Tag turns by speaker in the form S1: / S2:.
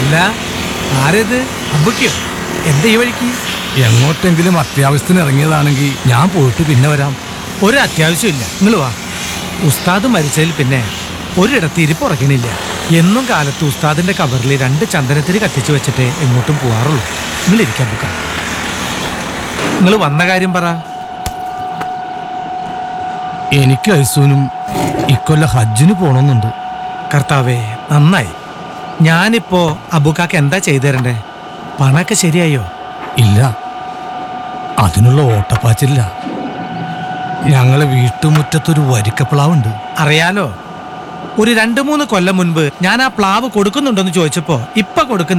S1: അല്ല ആരേത് അമ്പയ്ക്കോ എന്താ ഈ വഴിക്ക്
S2: എങ്ങോട്ടെങ്കിലും അത്യാവശ്യത്തിന് ഇറങ്ങിയതാണെങ്കിൽ ഞാൻ പോയിട്ട് പിന്നെ വരാം
S1: ഒരു അത്യാവശ്യമില്ല നിങ്ങൾ വാ ഉസ്താദ് മരിച്ചതിൽ പിന്നെ ഒരിടത്ത് ഇരിപ്പുറക്കണില്ല എന്നും കാലത്ത് ഉസ്താദിന്റെ കവറിൽ രണ്ട് ചന്ദനത്തിരി കത്തിച്ചു വെച്ചിട്ടേ എങ്ങോട്ടും പോവാറുള്ളൂ നിങ്ങൾ ഇരിക്കാൻ പോക്കാം നിങ്ങൾ വന്ന കാര്യം പറ
S2: എനിക്ക് ഐസൂനും ഇക്കൊല്ല ഹജ്ജിന് പോണമെന്നുണ്ട്
S1: കർത്താവേ നന്നായി ഞാനിപ്പോ അബുക്കാക്ക് എന്താ ചെയ്തു തരണ്ടേ പണമൊക്കെ ശരിയായോ
S2: ഇല്ല അതിനുള്ള ഓട്ടപ്പാച്ചില്ല ഞങ്ങളെ വീട്ടുമുറ്റത്തൊരു വരിക്കപ്ലാവുണ്ട്
S1: അറിയാലോ ഒരു രണ്ട് മൂന്ന് കൊല്ലം മുൻപ് ഞാൻ ആ പ്ലാവ് കൊടുക്കുന്നുണ്ടോന്ന് ചോദിച്ചപ്പോ ഇപ്പൊ കൊടുക്കുന്ന